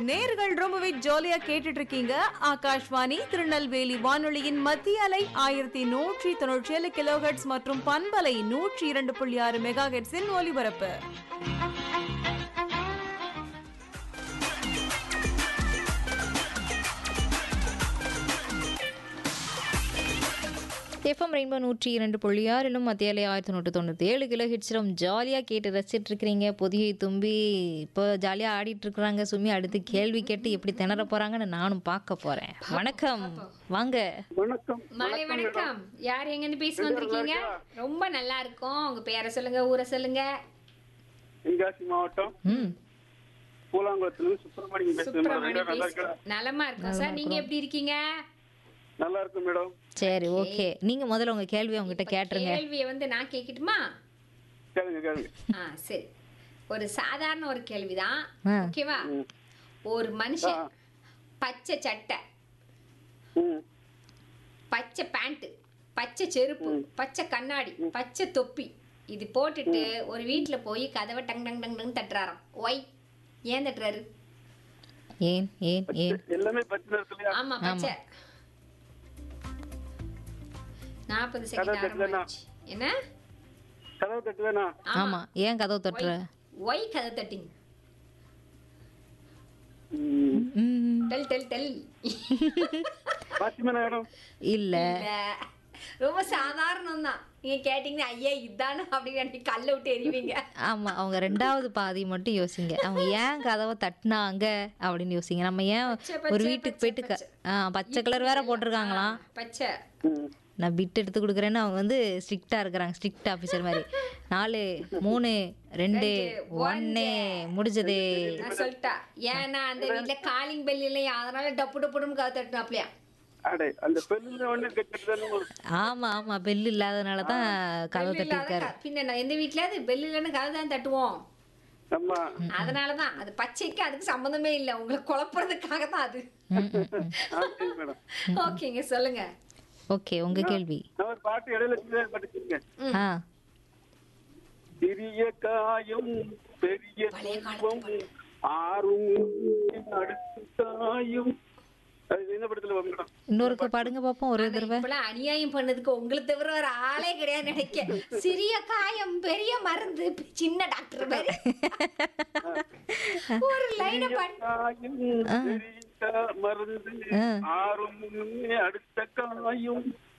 நேர்கள் ரொம்பவே ஜாலியா கேட்டுட்டு இருக்கீங்க ஆகாஷ்வாணி திருநெல்வேலி வானொலியின் மத்திய அலை ஆயிரத்தி நூற்றி தொண்ணூற்றி ஏழு கிலோஹெட்ஸ் மற்றும் பண்பலை நூற்றி இரண்டு புள்ளி ஆறு மெகா ஹெட்ஸின் ஒலிபரப்பு எஃப்எம் ரெயின்போ நூற்றி இரண்டு புள்ளி ஆறிலும் மத்தியாலே ஆயிரத்தி நூற்றி தொண்ணூற்றி ஏழு கிலோ ஹிட்ஸிலும் ஜாலியாக கேட்டு ரசிச்சிட்டு இருக்கிறீங்க பொதிகை தும்பி இப்போ ஜாலியாக ஆடிட்டு இருக்கிறாங்க சுமி அடுத்து கேள்வி கேட்டு எப்படி திணற போகிறாங்கன்னு நானும் பார்க்க போகிறேன் வணக்கம் வாங்க வணக்கம் மாலை வணக்கம் யார் எங்கன்னு பேசி வந்திருக்கீங்க ரொம்ப நல்லா இருக்கும் உங்க பேரை சொல்லுங்க ஊரை சொல்லுங்க தென்காசி மாவட்டம் ம் பூலாங்குளத்திலிருந்து சுப்பிரமணியம் பேசுறேன் மேடம். சுப்பிரமணி நல்லா பேசி இருக்கா நலமா இருக்கும் சார் நீங்க எப்படி இருக்கீங்க நல்லா இருக்கும் மேடம் சரி ஓகே நீங்கள் முதல்ல உங்கள் கேள்வியை உங்ககிட்ட கேட்டுருங்க கேள்வியை வந்து நான் கேட்கட்டுமா கேளுங்க கேளுங்க ஆ சரி ஒரு சாதாரண ஒரு கேள்விதான் ஆ. ஓகேவா ஒரு மனுஷன் பச்சை சட்டை ம் பச்சை பேண்ட் பச்சை செருப்பு பச்சை கண்ணாடி பச்சை தொப்பி இது போட்டுட்டு ஒரு வீட்ல போய் கதவை டங் டங் டங் டங் தட்டுறாராம் ஒய் ஏன் தட்டுறாரு ஏன் ஏன் ஏன் எல்லாமே பச்சை நிறத்துலயா ஆமா பச்சை நாற்பது செகண்ட் கதவை தட்டுதானா? ஆரம்பிச்சு என்ன கதவு தட்டுவேனா ஆமாம் ஏன் கதவு தட்டுற ஒய் கதை தட்டிங் ம். ம் டெல் டெல் டெல் பாத்திமா மேடம் இல்லை இல்ல ரொம்ப சாதாரணம் தான் நீங்க கேட்டீங்கன்னா ஐயா இதானு அப்படின்னு நினைச்சு கல்ல விட்டு எறிவீங்க ஆமாம் அவங்க ரெண்டாவது பாதி மட்டும் யோசிங்க அவங்க ஏன் கதவை தட்டினாங்க அப்படின்னு யோசிங்க நம்ம ஏன் பச்சை, ஒரு பச்சை, வீட்டுக்கு பச்சை, போயிட்டு க- ஆ பச்சை கலர் வேற போட்டிருக்காங்களாம் பச்சை ம். நான் பிட் எடுத்து கொடுக்குறேன்னு அவங்க வந்து ஸ்ட்ரிக்டா இருக்கிறாங்க ஸ்ட்ரிக்ட் ஆஃபீஸர் மாதிரி நாலு மூணு ரெண்டு ஒன்னு முடிஞ்சது நான் சொல்லிட்டா ஏன்னா அந்த வீட்ல காலிங் பெல் இல்லையா அதனால டப்பு டப்புன்னு கதை தட்டினாப்லையா அடே அந்த பெல்லுல ஒண்ணு கட்டிட்டு ஒரு ஆமா ஆமா பெல் இல்லாதனால தான் கதவை பெல் இல்லாத தட்டிருக்காரு க- பின்ன நான் எந்த வீட்லயாவது பெல் இல்லைன்னு கதை தான் தட்டுவோம் நம்ம அதனாலதான் அது பச்சைக்கு அதுக்கு சம்மந்தமே இல்லை உங்களை குழப்புறதுக்காக தான் அது மேடம் ஓகேங்க சொல்லுங்க ஓகே உங்க கேள்வி நான் ஒரு பாட்டு இடையில சின்ன பாட்டு சொல்லுங்க ஆ சிறிய காயம் பெரிய பழைய துன்பம் ஆறும் அடுத்த காயும் அது என்ன படத்துல வரும் மேடம் இன்னொருக்க பாடுங்க பாப்போம் ஒரே தடவை இப்பெல்லாம் அநியாயம் பண்ணதுக்கு உங்களை தவிர ஒரு ஆளே கிடையாது நினைக்க சிறிய காயம் பெரிய மருந்து சின்ன டாக்டர் மாதிரி ஒரு லைன பண்ண காயும் பெரிய மருந்து ஆறும் அடுத்த காயும்